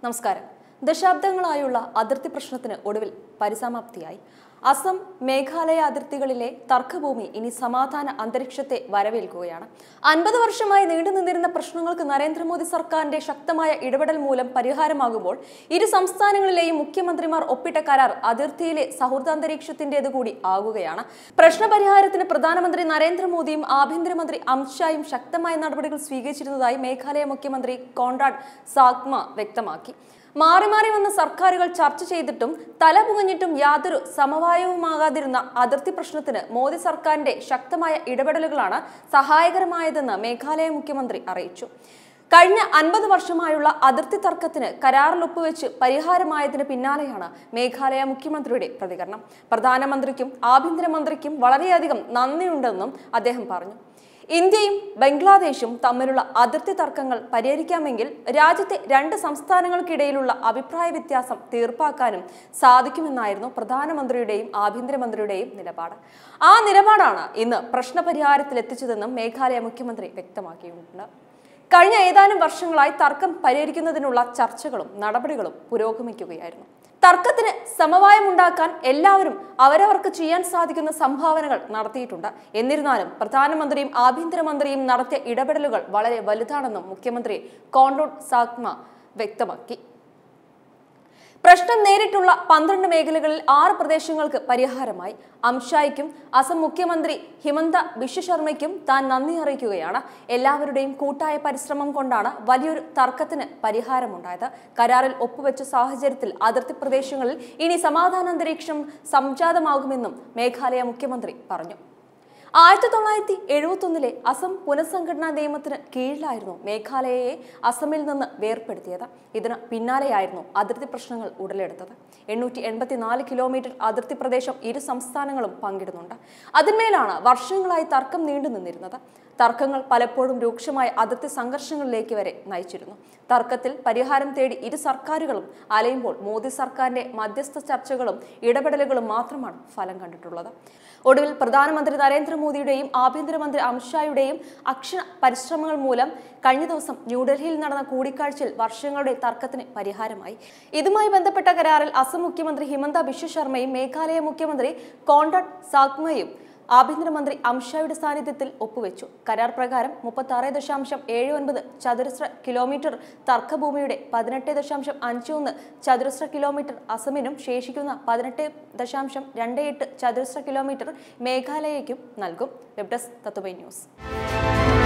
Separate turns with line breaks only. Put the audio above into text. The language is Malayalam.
നമസ്കാരം ദശാബ്ദങ്ങളായുള്ള അതിർത്തി പ്രശ്നത്തിന് ഒടുവിൽ പരിസമാപ്തിയായി അസം മേഘാലയ അതിർത്തികളിലെ തർക്കഭൂമി ഇനി സമാധാന അന്തരീക്ഷത്തെ വരവേൽക്കുകയാണ് അൻപത് വർഷമായി നീണ്ടു നിന്നിരുന്ന പ്രശ്നങ്ങൾക്ക് നരേന്ദ്രമോദി സർക്കാരിന്റെ ശക്തമായ ഇടപെടൽ മൂലം പരിഹാരമാകുമ്പോൾ ഇരു സംസ്ഥാനങ്ങളിലെയും മുഖ്യമന്ത്രിമാർ ഒപ്പിട്ട കരാർ അതിർത്തിയിലെ സൗഹൃദാന്തരീക്ഷത്തിന്റേത് കൂടി ആകുകയാണ് പ്രശ്നപരിഹാരത്തിന് പ്രധാനമന്ത്രി നരേന്ദ്രമോദിയും ആഭ്യന്തരമന്ത്രി അമിത്ഷായും ശക്തമായ നടപടികൾ സ്വീകരിച്ചിരുന്നതായി മേഘാലയ മുഖ്യമന്ത്രി കോൺറാഡ് സാഗ്മ വ്യക്തമാക്കി മാറി മാറി വന്ന സർക്കാരുകൾ ചർച്ച ചെയ്തിട്ടും തല പുകഞ്ഞിട്ടും യാതൊരു സമവായവുമാകാതിരുന്ന അതിർത്തി പ്രശ്നത്തിന് മോദി സർക്കാരിന്റെ ശക്തമായ ഇടപെടലുകളാണ് സഹായകരമായതെന്ന് മേഘാലയ മുഖ്യമന്ത്രി അറിയിച്ചു കഴിഞ്ഞ അൻപത് വർഷമായുള്ള അതിർത്തി തർക്കത്തിന് കരാറിൽ ഒപ്പുവെച്ച് പരിഹാരമായതിന് പിന്നാലെയാണ് മേഘാലയ മുഖ്യമന്ത്രിയുടെ പ്രതികരണം പ്രധാനമന്ത്രിക്കും ആഭ്യന്തരമന്ത്രിക്കും വളരെയധികം നന്ദിയുണ്ടെന്നും അദ്ദേഹം പറഞ്ഞു ഇന്ത്യയും ബംഗ്ലാദേശും തമ്മിലുള്ള അതിർത്തി തർക്കങ്ങൾ പരിഹരിക്കാമെങ്കിൽ രാജ്യത്തെ രണ്ട് സംസ്ഥാനങ്ങൾക്കിടയിലുള്ള അഭിപ്രായ വ്യത്യാസം തീർപ്പാക്കാനും സാധിക്കുമെന്നായിരുന്നു പ്രധാനമന്ത്രിയുടെയും ആഭ്യന്തരമന്ത്രിയുടെയും നിലപാട് ആ നിലപാടാണ് ഇന്ന് പ്രശ്നപരിഹാരത്തിൽ എത്തിച്ചതെന്നും മേഘാലയ മുഖ്യമന്ത്രി വ്യക്തമാക്കിയിട്ടുണ്ട് കഴിഞ്ഞ ഏതാനും വർഷങ്ങളായി തർക്കം പരിഹരിക്കുന്നതിനുള്ള ചർച്ചകളും നടപടികളും പുരോഗമിക്കുകയായിരുന്നു തർക്കത്തിന് സമവായമുണ്ടാക്കാൻ എല്ലാവരും അവരവർക്ക് ചെയ്യാൻ സാധിക്കുന്ന സംഭാവനകൾ നടത്തിയിട്ടുണ്ട് എന്നിരുന്നാലും പ്രധാനമന്ത്രിയും ആഭ്യന്തരമന്ത്രിയും നടത്തിയ ഇടപെടലുകൾ വളരെ വലുതാണെന്നും മുഖ്യമന്ത്രി കോൺറോഡ് സാഗ്മ വ്യക്തമാക്കി പ്രശ്നം നേരിട്ടുള്ള പന്ത്രണ്ട് മേഖലകളിൽ ആറ് പ്രദേശങ്ങൾക്ക് പരിഹാരമായി അംഷായ്ക്കും അസം മുഖ്യമന്ത്രി ഹിമന്ത ബിശ്വ ശർമ്മയ്ക്കും താൻ നന്ദി അറിയിക്കുകയാണ് എല്ലാവരുടെയും കൂട്ടായ പരിശ്രമം കൊണ്ടാണ് വലിയൊരു തർക്കത്തിന് പരിഹാരമുണ്ടായത് കരാറിൽ ഒപ്പുവെച്ച സാഹചര്യത്തിൽ അതിർത്തി പ്രദേശങ്ങളിൽ ഇനി സമാധാനാന്തരീക്ഷം സംജാതമാകുമെന്നും മേഘാലയ മുഖ്യമന്ത്രി പറഞ്ഞു ആയിരത്തി തൊള്ളായിരത്തി എഴുപത്തി ഒന്നിലെ അസം പുനഃസംഘടനാ നിയമത്തിന് കീഴിലായിരുന്നു മേഘാലയയെ അസമിൽ നിന്ന് വേർപ്പെടുത്തിയത് ഇതിന് പിന്നാലെയായിരുന്നു അതിർത്തി പ്രശ്നങ്ങൾ ഉടലെടുത്തത് എണ്ണൂറ്റി എൺപത്തിനാല് കിലോമീറ്റർ അതിർത്തി പ്രദേശം ഇരു സംസ്ഥാനങ്ങളും പങ്കിടുന്നുണ്ട് അതിന്മേലാണ് വർഷങ്ങളായി തർക്കം നീണ്ടു നിന്നിരുന്നത് തർക്കങ്ങൾ പലപ്പോഴും രൂക്ഷമായ അതിർത്തി സംഘർഷങ്ങളിലേക്ക് വരെ നയിച്ചിരുന്നു തർക്കത്തിൽ പരിഹാരം തേടി ഇരു സർക്കാരുകളും അലയുമ്പോൾ മോദി സർക്കാരിന്റെ മധ്യസ്ഥ ചർച്ചകളും ഇടപെടലുകളും മാത്രമാണ് ഫലം കണ്ടിട്ടുള്ളത് ഒടുവിൽ പ്രധാനമന്ത്രി നരേന്ദ്രമോദിയുടെയും ആഭ്യന്തരമന്ത്രി അമിത്ഷായുടെയും അക്ഷര പരിശ്രമങ്ങൾ മൂലം കഴിഞ്ഞ ദിവസം ന്യൂഡൽഹിയിൽ നടന്ന കൂടിക്കാഴ്ചയിൽ വർഷങ്ങളുടെ തർക്കത്തിന് പരിഹാരമായി ഇതുമായി ബന്ധപ്പെട്ട കരാറിൽ അസം മുഖ്യമന്ത്രി ഹിമന്ത ബിശ്വ ശർമ്മയും മേഘാലയ മുഖ്യമന്ത്രി കോൺറാഡ് സാഗ്മയും ആഭ്യന്തരമന്ത്രി അമിത്ഷായുടെ സാന്നിധ്യത്തിൽ ഒപ്പുവെച്ചു കരാർ പ്രകാരം മുപ്പത്തി ആറ് ദശാംശം ഏഴ് ഒൻപത് ചതുരശ്ര കിലോമീറ്റർ തർക്കഭൂമിയുടെ പതിനെട്ട് ദശാംശം അഞ്ച് ഒന്ന് ചതുരശ്ര കിലോമീറ്റർ അസമിനും ശേഷിക്കുന്ന പതിനെട്ട് ദശാംശം രണ്ട് എട്ട് ചതുരശ്ര കിലോമീറ്റർ മേഘാലയയ്ക്കും നൽകും വെബ് ഡെസ്ക് തത്വമൈ ന്യൂസ്